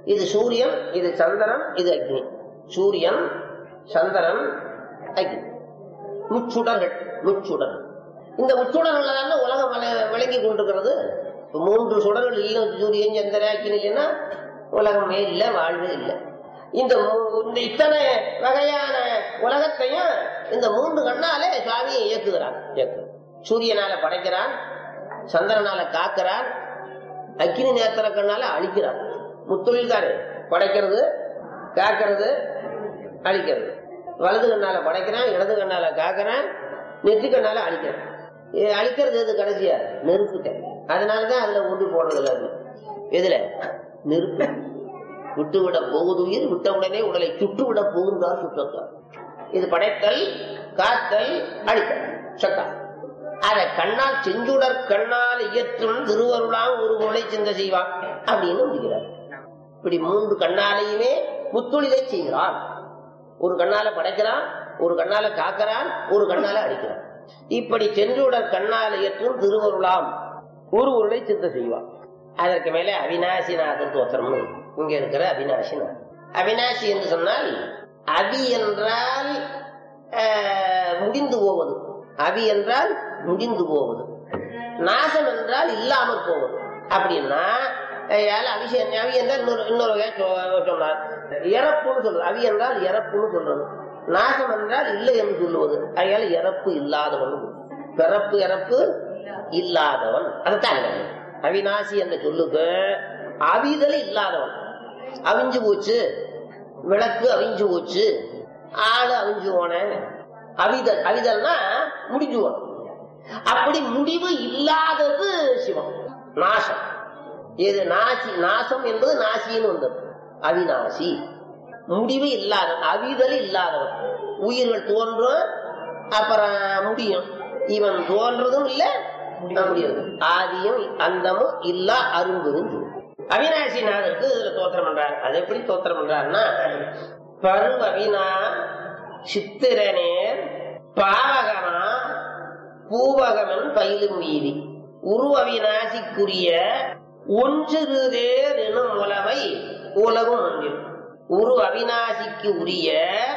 இது சூரியன் இது சந்திரன் இது அக்னி சூரியன் சந்திரன் அக்னி முச்சுடர்கள் முச்சுடர்கள் இந்த முச்சுடர்கள் தானே உலகம் வள- விளங்கி கொண்டிருக்கிறது இப்ப மூன்று சுடர்கள் இல்லை சூரியன் சந்திரன் அக்னி இல்லைன்னா உலகமே இல்லை வாழ்வே இல்லை இந்த மூ- இந்த இத்தனை வகையான உலகத்தையும் இந்த மூன்று கண்ணாலே சுவாமி இயக்குகிறான் இயக்கு சூரியனால படைக்கிறான் சந்திரனால காக்கிறான் அக்கினி நேத்திர கண்ணால அழிக்கிறான் முத்தொழில்காரு படைக்கிறது காக்கிறது அழிக்கிறது வலது கண்ணால படைக்கிறான் இடது கண்ணால காக்கிறான் நெற்றி கண்ணால அழிக்கிறான் இது அழிக்கிறது எது கடைசியா நெருப்புட்ட அதனாலதான் அதுல ஊட்டி போடுறதுல இருக்கு எதுல நெருப்பு விட்டுவிட போகுது உயிர் விட்டவுடனே உடலை சுட்டுவிட போகுந்தார் சுற்றத்தார் இது படைத்தல் காத்தல் அழித்தல் சக்கா அத கண்ணால் செஞ்சுடர் கண்ணால் இயற்றும் திருவருளாம் ஒரு முளை சிந்த செய்வான் அப்படின்னு முடிக்கிறார் இப்படி மூன்று கண்ணாலையுமே முத்தொழிலை செய்கிறான் ஒரு கண்ணால படைக்கிறான் ஒரு கண்ணால காக்கிறான் ஒரு கண்ணால அடிக்கிறான் இப்படி சென்றுடர் கண்ணால் இயற்றும் திருவருளாம் ஒரு உருளை சித்த செய்வான் அதற்கு மேலே அவிநாசிநாதர் தோத்திரம்னு இங்க இருக்கிற அவிநாசிநாதர் அவிநாசி என்று சொன்னால் அவி என்றால் ஆஹ், முடிந்து போவது அவி என்றால் முடிந்து போவது நாசம் என்றால் இல்லாமல் போவது அப்படின்னா ஏழு அபிஷேகம் அவி என்றால் இன்னொரு இன்னொரு வகை சொ- சொன்னார் இறப்புன்னு சொல்றது அவி என்றால் இறப்புன்னு சொல்றது நாசம் என்றால் இல்லை என்று சொல்லுவது அதனால இறப்பு இல்லாதவன் பிறப்பு இறப்பு இல்லாதவன் அதுதான் இறைவன். அவிநாசி என்ற சொல்லுக்கு அவிதல் இல்லாதவன் அவிஞ்சு போச்சு விளக்கு அவிஞ்சு போச்சு ஆளு அவிஞ்சு போன அவிதல் அவிதல்னா முடிஞ்சு போன அப்படி முடிவு இல்லாதது சிவம் நாசம் இது நாசி நாசம் என்பது நாசின்னு வந்தது அவிநாசி முடிவு இல்லாதவன் அவிதல் இல்லாதவன் உயிர்கள் தோன்றும் அப்புறம் முடியும் இவன் தோன்றதும் இல்ல முடியாது ஆதியும் அந்தமும் இல்லா அரும்பும் அவிநாசிநாதருக்கு இதுல தோத்திரம் பண்றார் அது எப்படி தோத்திரம் பண்றாருன்னா பருவவினா சித்திரனேர் பாவகமா பூவகமன் பயிலும் வீதி உருவவிநாசிக்குரிய ஒன்றிருதேர் எனும் உலவை உலகும் ஒன்றில் உரு அவிநாசிக்கு உரிய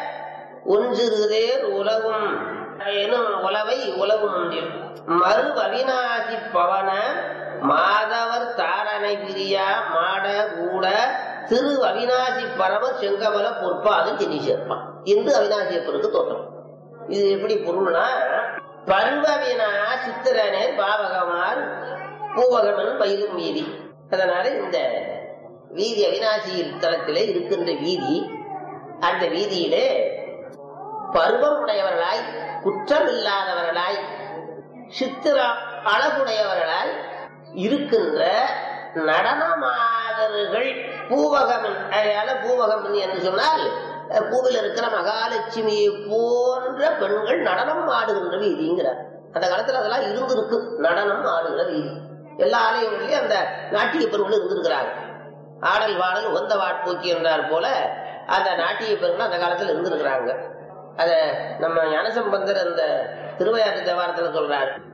ஒன்றிருதேர் உலகும் எனும் உலவை உலகும் ஒன்றில் மறு அவிநாசி பவன மாதவர் தாரணை பிரியா மாட கூட திரு அவிநாசி பரவ செங்கமல பொற்பாது திணி சேர்ப்பான் என்று அவிநாசியப்பருக்கு தோற்றம் இது எப்படி பொருள்னா பருவவினா சித்திரனே பாவகமார் பூவகமன் பயிலும் வீதி அதனால இந்த வீதி அவிநாசி தலத்திலே இருக்கின்ற வீதி அந்த வீதியிலே பருவம் உடையவர்களாய் குற்றம் இல்லாதவர்களாய் சித்திர அழகுடையவர்களாய் இருக்கின்ற நடனமாதர்கள் பூவகமன் அதனால பூவகமன் என்று சொன்னால் அஹ், பூவில் இருக்கிற மகாலட்சுமியை போன்ற பெண்கள் நடனம் ஆடுகின்ற வீதிங்கிறார் அந்த காலத்துல அதெல்லாம் இருந்திருக்கு நடனம் ஆடுகிற வீதி எல்லா ஆலயங்களிலும் அந்த நாட்டிய பெண்கள் இருந்திருக்கிறாங்க ஆடல் பாடல் உகந்த வாட்பூக்கி என்றார் போல அந்த நாட்டிய பெண்கள் அந்த காலத்துல இருந்திருக்கிறாங்க அத நம்ம ஞானசம்பந்தர் அந்த திருவையாற்று தேவாரத்துல சொல்றாரு